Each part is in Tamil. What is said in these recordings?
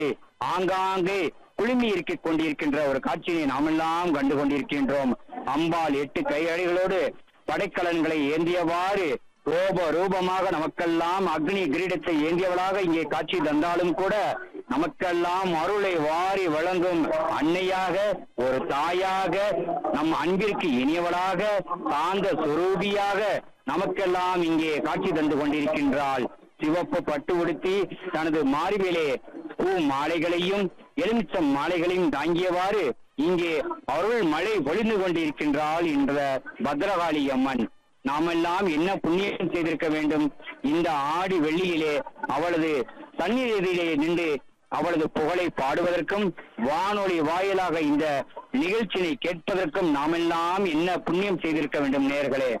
ஆங்காங்கே குழுமி இருக்கிக் கொண்டிருக்கின்ற ஒரு காட்சியை நாமெல்லாம் கண்டு கொண்டிருக்கின்றோம் அம்பாள் எட்டு கையடிகளோடு படைக்கலன்களை ஏந்தியவாறு ரோப ரூபமாக நமக்கெல்லாம் அக்னி கிரீடத்தை ஏந்தியவளாக இங்கே காட்சி தந்தாலும் கூட நமக்கெல்லாம் அருளை வாரி வழங்கும் அன்னையாக ஒரு தாயாக நம் அன்பிற்கு இனியவளாக சாந்த சுரூபியாக நமக்கெல்லாம் இங்கே காட்சி தந்து கொண்டிருக்கின்றாள் சிவப்பு பட்டு உடுத்தி தனது மார்பிலே பூ மாலைகளையும் எலுமிச்சம் மாலைகளையும் தாங்கியவாறு இங்கே அருள் மழை பொழிந்து கொண்டிருக்கின்றாள் என்ற பத்ரகாளி அம்மன் நாமெல்லாம் என்ன புண்ணியம் செய்திருக்க வேண்டும் இந்த ஆடி வெள்ளியிலே அவளது சந்நிதியிலே நின்று அவளது புகழை பாடுவதற்கும் வானொலி வாயிலாக இந்த நிகழ்ச்சியை கேட்பதற்கும் நாமெல்லாம் என்ன புண்ணியம் செய்திருக்க வேண்டும் நேர்களே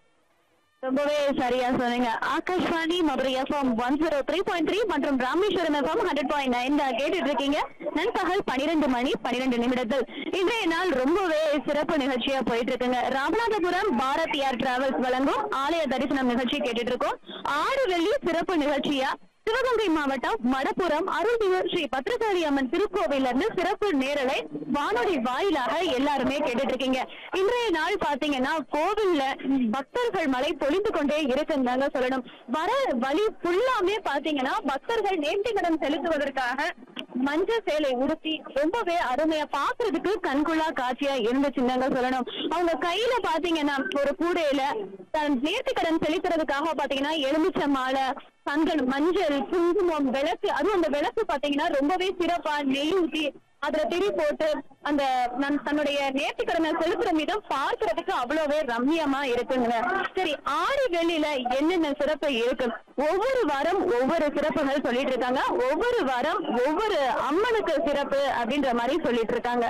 ரொம்பவே சரியா சொன்னீங்க Akashvani Madurai FM one zero three point three மற்றும் Rameswaram FM hundred point nine தான் கேட்டுட்டு இருக்கீங்க நண்பகல் பனிரெண்டு மணி பனிரெண்டு நிமிடத்தில் இன்றைய நாள் ரொம்பவே சிறப்பு நிகழ்ச்சியா போயிட்டு இருக்குங்க ராமநாதபுரம் பாரத் ஏர் டிராவல்ஸ் வழங்கும் ஆலய தரிசனம் நிகழ்ச்சி கேட்டுட்டு இருக்கோம் ஆறு வெள்ளி சிறப்பு நிகழ்ச்சியா சிவகங்கை மாவட்டம் மடப்புரம் அருள்மிகு ஸ்ரீ பத்ரகாளி அம்மன் திருக்கோவில இருந்து சிறப்பு நேரலை வானொலி வாயிலாக எல்லாருமே கேட்டுட்டு இருக்கீங்க இன்றைய நாள் பாத்தீங்கன்னா கோவில்ல பக்தர்கள் மழை பொழிந்து கொண்டே இருக்குன்னு தாங்க சொல்லணும் வர வழி ஃபுல்லாமே பாத்தீங்கன்னா பக்தர்கள் நேர்த்திக்கடன் செலுத்துவதற்காக மஞ்சள் சேலை உடுத்தி ரொம்பவே அருமையா பாக்குறதுக்கு கண்கொள்ளா காட்சியா இருந்துச்சுன்னு சொல்லணும் அவங்க கையில பாத்தீங்கன்னா ஒரு கூடையில தன் நேர்த்திக்கடன் செலுத்துறதுக்காக பாத்தீங்கன்னா எலுமிச்சை மாலை சந்தனம் மஞ்சள் குங்குமம் விளக்கு அதுவும் அந்த விளக்கு பாத்தீங்கன்னா ரொம்பவே சிறப்பா நெய் ஊத்தி அதுல திரி போட்டு அந்த நன்- தன்னுடைய நேர்த்திக்கடனை செலுத்துற விதம் பார்க்கறதுக்கு அவ்வளவே ரம்மியமா இருக்குங்க சரி ஆடி வெள்ளியில என்னென்ன சிறப்பு இருக்கு ஒவ்வொரு வாரம் ஒவ்வொரு சிறப்புகள் சொல்லிட்டு இருக்காங்க ஒவ்வொரு வாரம் ஒவ்வொரு அம்மனுக்கு சிறப்பு அப்படின்ற மாதிரி சொல்லிட்டு இருக்காங்க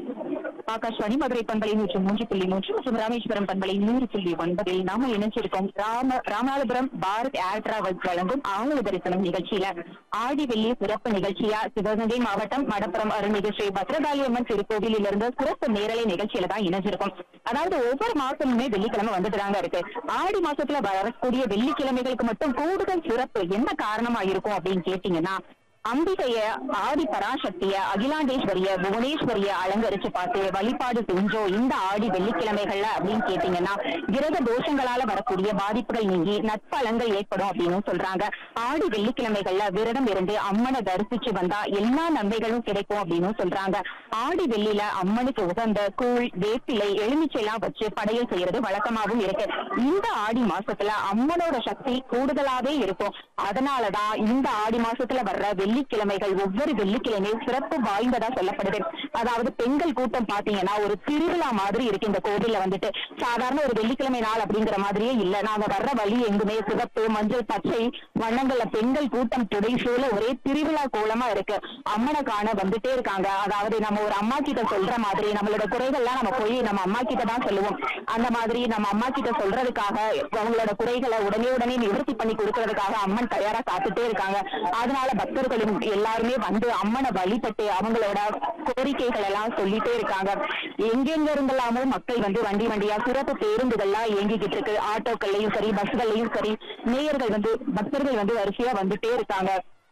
ஆகாஷ்வாணி மதுரை பண்பலை நூற்று மூன்று புள்ளி மூன்று மற்றும் ராமேஸ்வரம் பண்பலை நூறு புள்ளி ஒன்பதில் நாம இணைஞ்சிருக்கோம் ராம ராமநாதபுரம் பாரத் ஏர் டிராவல்ஸ் வழங்கும் ஆவண தரிசனம் நிகழ்ச்சியில ஆடி வெள்ளி சிறப்பு நிகழ்ச்சியா சிவகங்கை மாவட்டம் மடப்புறம் அருள்மிகு ஸ்ரீ பத்ரகாளி அம்மன் திருக்கோவிலில் இருந்து சிறப்பு நேரலை நிகழ்ச்சியில தான் இணைஞ்சிருக்கோம் அதாவது ஒவ்வொரு மாசமுமே வெள்ளிக்கிழமை வந்துட்டு தாங்க இருக்கு ஆடி மாசத்துல வரக்கூடிய வெள்ளிக்கிழமைகளுக்கு மட்டும் கூடுதல் சிறப்பு என்ன காரணமா இருக்கும் அப்படின்னு கேட்டீங்கன்னா அம்பிகைய ஆதி பராசக்திய அகிலாண்டேஸ்வரிய புவனேஸ்வரிய அலங்கரிச்சு பார்த்து வழிபாடு செஞ்சோம் இந்த ஆடி வெள்ளிக்கிழமைகள்ல அப்படின்னு கேட்டீங்கன்னா கிரக தோஷங்களால வரக்கூடிய பாதிப்புகள் நீங்கி நற்பலங்கள் ஏற்படும் அப்படின்னு சொல்றாங்க ஆடி வெள்ளிக்கிழமைகள்ல விரதம் இருந்து அம்மனை தரிசிச்சு வந்தா எல்லா நன்மைகளும் கிடைக்கும் அப்படின்னு சொல்றாங்க ஆடி வெள்ளியில அம்மனுக்கு உகந்த கூழ் வேப்பிலை எலுமிச்சை எல்லாம் வச்சு படையல் செய்யறது வழக்கமாகவும் இருக்கு இந்த ஆடி மாசத்துல அம்மனோட சக்தி கூடுதலாவே இருக்கும் அதனாலதான் இந்த ஆடி மாசத்துல வர்ற வெள்ளிக்கிழமைகள் ஒவ்வொரு வெள்ளிக்கிழமையும் சிறப்பு வாய்ந்ததா சொல்லப்படுது அதாவது பெண்கள் கூட்டம் பாத்தீங்கன்னா ஒரு திருவிழா மாதிரி இருக்கு இந்த கோவில்ல வந்துட்டு சாதாரண ஒரு வெள்ளிக்கிழமை நாள் அப்படிங்கிற மாதிரியே இல்ல நாங்க வர்ற வழி எங்குமே சிவப்பு மஞ்சள் பச்சை வண்ணங்கள்ல பெண்கள் கூட்டம் துடை சூழ ஒரே திருவிழா கோலமா இருக்கு அம்மனை காண வந்துட்டே இருக்காங்க அதாவது நம்ம ஒரு அம்மா கிட்ட சொல்ற மாதிரி நம்மளோட குறைகள்லாம் நம்ம போய் நம்ம அம்மா கிட்ட தான் சொல்லுவோம் அந்த மாதிரி நம்ம அம்மா கிட்ட சொல்றதுக்காக அவங்களோட குறைகளை உடனே உடனே நிவர்த்தி பண்ணி கொடுக்கறதுக்காக அம்மன் தயாரா காத்துட்டே இருக்காங்க அதனால பக்தர்களும் எல்லாருமே வந்து அம்மனை வழிபட்டு அவங்களோட கோரிக்கைகள் எல்லாம் சொல்லிட்டே இருக்காங்க எங்கெங்க இருந்தெல்லாமோ மக்கள் வந்து வண்டி வண்டியா சிறப்பு பேருந்துகள்லாம் இயங்கிக்கிட்டு இருக்கு ஆட்டோக்கள்லயும் சரி பஸ்கள்லயும் சரி நேயர்கள் வந்து பக்தர்கள் வந்து வரிசையா வந்துட்டே இருக்காங்க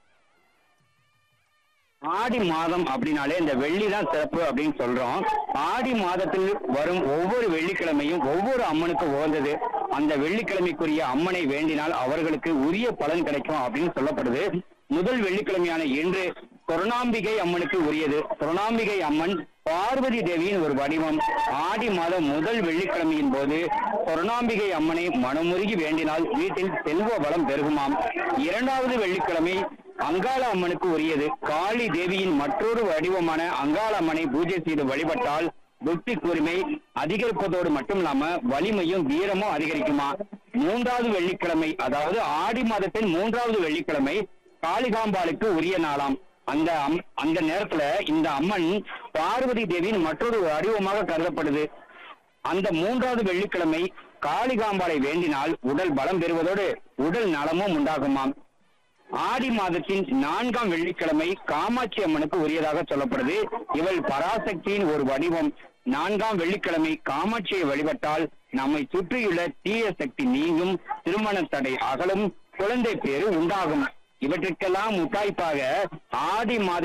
ஆடி மாதம் அப்படின்னாலே இந்த வெள்ளி தான் சிறப்பு அப்படின்னு சொல்றோம் ஆடி மாதத்தில் வரும் ஒவ்வொரு வெள்ளிக்கிழமையும் ஒவ்வொரு அம்மனுக்கு உகந்தது அந்த வெள்ளிக்கிழமைக்குரிய அம்மனை வேண்டினால் அவர்களுக்கு உரிய பலன் கிடைக்கும் அப்படின்னு சொல்லப்படுது முதல் வெள்ளிக்கிழமையான இன்று சொர்ணாம்பிகை அம்மனுக்கு உரியது சொர்ணாம்பிகை அம்மன் பார்வதி தேவியின் ஒரு வடிவம் ஆடி மாதம் முதல் வெள்ளிக்கிழமையின் போது சொர்ணாம்பிகை அம்மனை மனமுருகி வேண்டினால் வீட்டில் செல்வ வளம் பெருகுமாம் இரண்டாவது வெள்ளிக்கிழமை அங்காள அம்மனுக்கு உரியது காளி தேவியின் மற்றொரு வடிவமான அங்காள அம்மனை பூஜை செய்து வழிபட்டால் புத்தி கூர்மை அதிகரிப்பதோடு மட்டுமில்லாம வலிமையும் வீரமும் அதிகரிக்குமா மூன்றாவது வெள்ளிக்கிழமை அதாவது ஆடி மாதத்தின் மூன்றாவது வெள்ளிக்கிழமை காளிகாம்பாளுக்கு உரிய நாளாம் அந்த அம்- அந்த நேரத்துல இந்த அம்மன் பார்வதி தேவியின் மற்றொரு வடிவமாக கருதப்படுது அந்த மூன்றாவது வெள்ளிக்கிழமை காளிகாம்பாளை வேண்டினால் உடல் பலம் பெறுவதோடு உடல் நலமும் உண்டாகுமாம் ஆடி மாதத்தின் நான்காம் வெள்ளிக்கிழமை காமாட்சி அம்மனுக்கு உரியதாக சொல்லப்படுது இவள் பராசக்தியின் ஒரு வடிவம் நான்காம் வெள்ளிக்கிழமை காமாட்சியை வழிபட்டால் நம்மை சுற்றியுள்ள தீய சக்தி நீங்கும் திருமண தடை அகலும் குழந்தை பேரு உண்டாகும் இவற்றிற்கெல்லாம் முத்தாய்ப்பாக ஆடி மாத